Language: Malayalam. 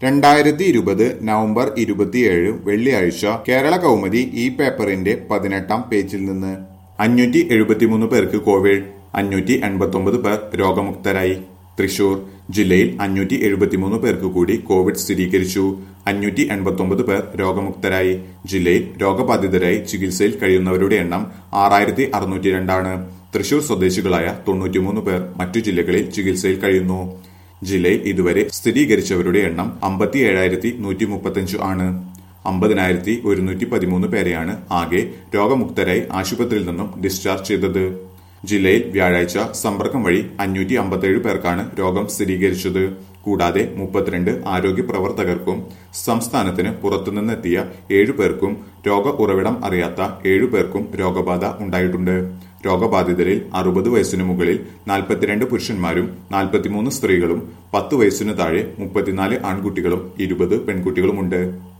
രണ്ടായിരത്തി ഇരുപത് നവംബർ ഇരുപത്തിയേഴ് വെള്ളിയാഴ്ച കേരള കൗമുദി ഈ പേപ്പറിന്റെ പതിനെട്ടാം പേജിൽ നിന്ന് അഞ്ഞൂറ്റി എഴുപത്തിമൂന്ന് പേർക്ക് കോവിഡ് അഞ്ഞൂറ്റി എൺപത്തൊമ്പത് പേർ രോഗമുക്തരായി തൃശൂർ ജില്ലയിൽ അഞ്ഞൂറ്റി എഴുപത്തിമൂന്ന് പേർക്ക് കൂടി കോവിഡ് സ്ഥിരീകരിച്ചു അഞ്ഞൂറ്റി എൺപത്തൊമ്പത് പേർ രോഗമുക്തരായി ജില്ലയിൽ രോഗബാധിതരായി ചികിത്സയിൽ കഴിയുന്നവരുടെ എണ്ണം ആറായിരത്തി അറുന്നൂറ്റി രണ്ടാണ് തൃശൂർ സ്വദേശികളായ തൊണ്ണൂറ്റിമൂന്ന് പേർ മറ്റു ജില്ലകളിൽ ചികിത്സയിൽ കഴിയുന്നു ജില്ലയിൽ ഇതുവരെ സ്ഥിരീകരിച്ചവരുടെ എണ്ണം അമ്പത്തി ഏഴായിരത്തി നൂറ്റി മുപ്പത്തഞ്ച് ആണ് അമ്പതിനായിരത്തി ഒരുന്നൂറ്റി പതിമൂന്ന് പേരെയാണ് ആകെ രോഗമുക്തരായി ആശുപത്രിയിൽ നിന്നും ഡിസ്ചാർജ് ചെയ്തത് ജില്ലയിൽ വ്യാഴാഴ്ച സമ്പർക്കം വഴി അഞ്ഞൂറ്റി അമ്പത്തേഴ് പേർക്കാണ് രോഗം സ്ഥിരീകരിച്ചത് കൂടാതെ മുപ്പത്തിരണ്ട് ആരോഗ്യ പ്രവർത്തകർക്കും സംസ്ഥാനത്തിന് പുറത്തുനിന്നെത്തിയ ഏഴു പേർക്കും രോഗ ഉറവിടം അറിയാത്ത ഏഴു പേർക്കും രോഗബാധ ഉണ്ടായിട്ടുണ്ട് രോഗബാധിതരിൽ അറുപത് വയസ്സിനു മുകളിൽ നാൽപ്പത്തിരണ്ട് പുരുഷന്മാരും നാൽപ്പത്തിമൂന്ന് സ്ത്രീകളും പത്ത് വയസ്സിനു താഴെ മുപ്പത്തിനാല് ആൺകുട്ടികളും ഇരുപത് പെൺകുട്ടികളുമുണ്ട്